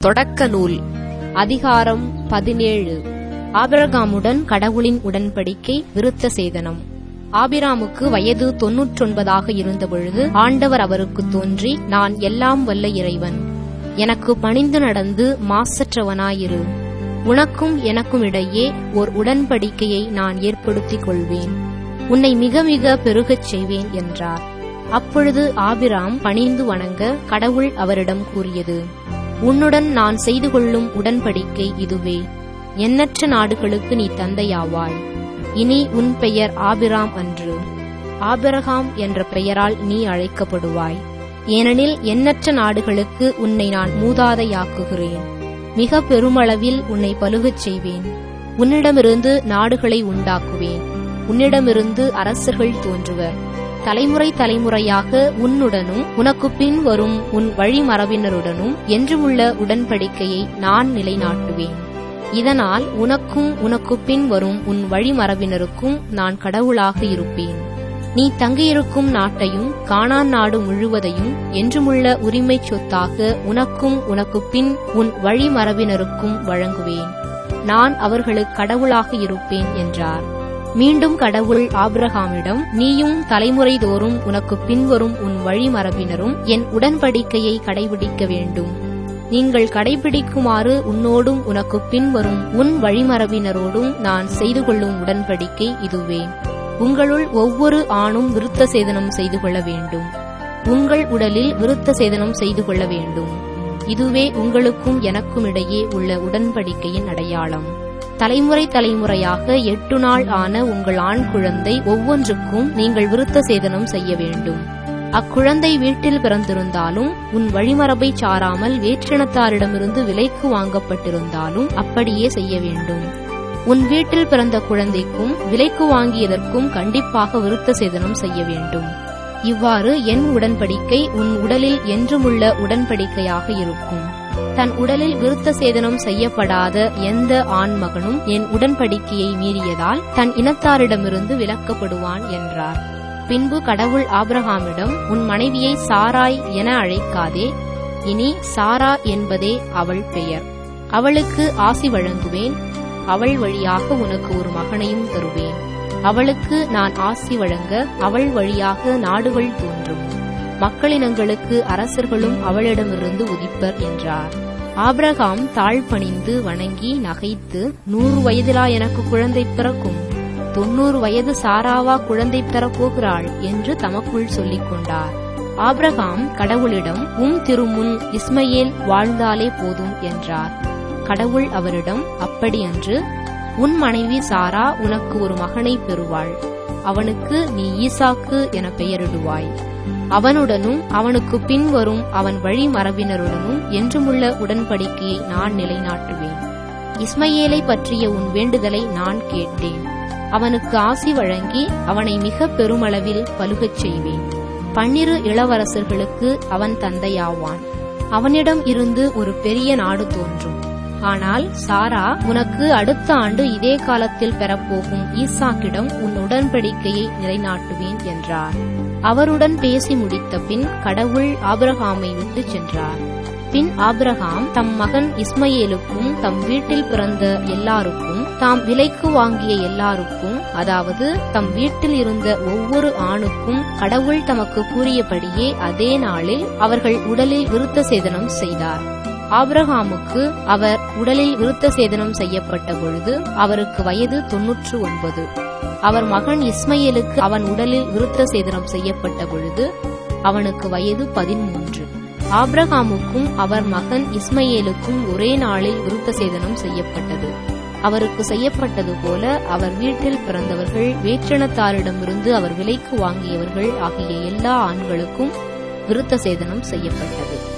தொடக்க நூல் அதிகாரம் பதினேழு ஆபிரகாமுடன் கடவுளின் உடன்படிக்கை விருத்த சேதனம் ஆபிராமுக்கு வயது தொன்னூற்றொன்பதாக இருந்தபொழுது ஆண்டவர் அவருக்கு தோன்றி நான் எல்லாம் வல்ல இறைவன் எனக்கு பணிந்து நடந்து மாசற்றவனாயிரு உனக்கும் எனக்கும் இடையே ஓர் உடன்படிக்கையை நான் ஏற்படுத்திக் கொள்வேன் உன்னை மிக மிக பெருகச் செய்வேன் என்றார் அப்பொழுது ஆபிராம் பணிந்து வணங்க கடவுள் அவரிடம் கூறியது உன்னுடன் நான் செய்து கொள்ளும் உடன்படிக்கை இதுவே எண்ணற்ற நாடுகளுக்கு நீ தந்தையாவாய் இனி உன் பெயர் ஆபிராம் அன்று ஆபிரகாம் என்ற பெயரால் நீ அழைக்கப்படுவாய் ஏனெனில் எண்ணற்ற நாடுகளுக்கு உன்னை நான் மூதாதையாக்குகிறேன் மிக பெருமளவில் உன்னை பலுகச் செய்வேன் உன்னிடமிருந்து நாடுகளை உண்டாக்குவேன் உன்னிடமிருந்து அரசர்கள் தோன்றுவர் தலைமுறை தலைமுறையாக உன்னுடனும் உனக்கு பின் வரும் உன் வழிமரபினருடனும் என்றுமுள்ள உடன்படிக்கையை நான் நிலைநாட்டுவேன் இதனால் உனக்கும் உனக்கு பின் வரும் உன் வழிமரபினருக்கும் நான் கடவுளாக இருப்பேன் நீ தங்கியிருக்கும் நாட்டையும் காணான் நாடு முழுவதையும் என்றுமுள்ள உரிமைச் சொத்தாக உனக்கும் உனக்கு பின் உன் வழிமரபினருக்கும் வழங்குவேன் நான் அவர்களுக்கு கடவுளாக இருப்பேன் என்றார் மீண்டும் கடவுள் ஆபிரகாமிடம் நீயும் தலைமுறை தோறும் உனக்கு பின்வரும் உன் வழிமரபினரும் என் உடன்படிக்கையை கடைபிடிக்க வேண்டும் நீங்கள் கடைபிடிக்குமாறு உன்னோடும் உனக்கு பின்வரும் உன் வழிமரபினரோடும் நான் செய்து கொள்ளும் உடன்படிக்கை இதுவே உங்களுள் ஒவ்வொரு ஆணும் விருத்த சேதனம் செய்து கொள்ள வேண்டும் உங்கள் உடலில் விருத்த சேதனம் செய்து கொள்ள வேண்டும் இதுவே உங்களுக்கும் எனக்கும் இடையே உள்ள உடன்படிக்கையின் அடையாளம் தலைமுறை தலைமுறையாக எட்டு நாள் ஆன உங்கள் ஆண் குழந்தை ஒவ்வொன்றுக்கும் நீங்கள் விருத்த சேதனம் செய்ய வேண்டும் அக்குழந்தை வீட்டில் பிறந்திருந்தாலும் உன் வழிமரபை சாராமல் வேற்றினத்தாரிடமிருந்து விலைக்கு வாங்கப்பட்டிருந்தாலும் அப்படியே செய்ய வேண்டும் உன் வீட்டில் பிறந்த குழந்தைக்கும் விலைக்கு வாங்கியதற்கும் கண்டிப்பாக விருத்த சேதனம் செய்ய வேண்டும் இவ்வாறு என் உடன்படிக்கை உன் உடலில் என்றுமுள்ள உடன்படிக்கையாக இருக்கும் தன் உடலில் விருத்த சேதனம் செய்யப்படாத எந்த ஆண்மகனும் என் உடன்படிக்கையை மீறியதால் தன் இனத்தாரிடமிருந்து விலக்கப்படுவான் என்றார் பின்பு கடவுள் ஆபிரகாமிடம் உன் மனைவியை சாராய் என அழைக்காதே இனி சாரா என்பதே அவள் பெயர் அவளுக்கு ஆசி வழங்குவேன் அவள் வழியாக உனக்கு ஒரு மகனையும் தருவேன் அவளுக்கு நான் ஆசி வழங்க அவள் வழியாக நாடுகள் தோன்றும் மக்களினங்களுக்கு அரசர்களும் அவளிடமிருந்து உதிப்பர் என்றார் ஆபிரகாம் தாழ்பணிந்து வணங்கி நகைத்து நூறு வயதிலா எனக்கு குழந்தை பிறக்கும் தொன்னூறு வயது சாராவா குழந்தை பெறப்போகிறாள் என்று தமக்குள் சொல்லிக் கொண்டார் ஆபிரகாம் கடவுளிடம் உம் திருமுன் இஸ்மையேல் வாழ்ந்தாலே போதும் என்றார் கடவுள் அவரிடம் அப்படியன்று உன் மனைவி சாரா உனக்கு ஒரு மகனை பெறுவாள் அவனுக்கு நீ ஈசாக்கு என பெயரிடுவாய் அவனுடனும் அவனுக்கு பின்வரும் அவன் வழி மரபினருடனும் என்றுமுள்ள உடன்படிக்கையை நான் நிலைநாட்டுவேன் இஸ்மையேலை பற்றிய உன் வேண்டுதலை நான் கேட்டேன் அவனுக்கு ஆசி வழங்கி அவனை மிக பெருமளவில் பலுகச் செய்வேன் பன்னிரு இளவரசர்களுக்கு அவன் தந்தையாவான் அவனிடம் இருந்து ஒரு பெரிய நாடு தோன்றும் ஆனால் சாரா உனக்கு அடுத்த ஆண்டு இதே காலத்தில் பெறப்போகும் ஈசாக்கிடம் உன் உடன்படிக்கையை நிலைநாட்டுவேன் என்றார் அவருடன் பேசி முடித்த பின் கடவுள் ஆபிரகாமை விட்டு சென்றார் பின் ஆபிரகாம் தம் மகன் இஸ்மையேலுக்கும் தம் வீட்டில் பிறந்த எல்லாருக்கும் தாம் விலைக்கு வாங்கிய எல்லாருக்கும் அதாவது தம் வீட்டில் இருந்த ஒவ்வொரு ஆணுக்கும் கடவுள் தமக்கு கூறியபடியே அதே நாளில் அவர்கள் உடலில் விருத்த சேதனம் செய்தார் ஆபிரகாமுக்கு அவர் உடலில் விருத்த சேதனம் செய்யப்பட்ட பொழுது அவருக்கு வயது தொன்னூற்று ஒன்பது அவர் மகன் இஸ்மையலுக்கு அவன் உடலில் விருத்த சேதனம் செய்யப்பட்ட பொழுது அவனுக்கு வயது பதிமூன்று ஆபிரகாமுக்கும் அவர் மகன் இஸ்மையேலுக்கும் ஒரே நாளில் விருத்த சேதனம் செய்யப்பட்டது அவருக்கு செய்யப்பட்டது போல அவர் வீட்டில் பிறந்தவர்கள் வேற்றினத்தாரிடமிருந்து அவர் விலைக்கு வாங்கியவர்கள் ஆகிய எல்லா ஆண்களுக்கும் விருத்த சேதனம் செய்யப்பட்டது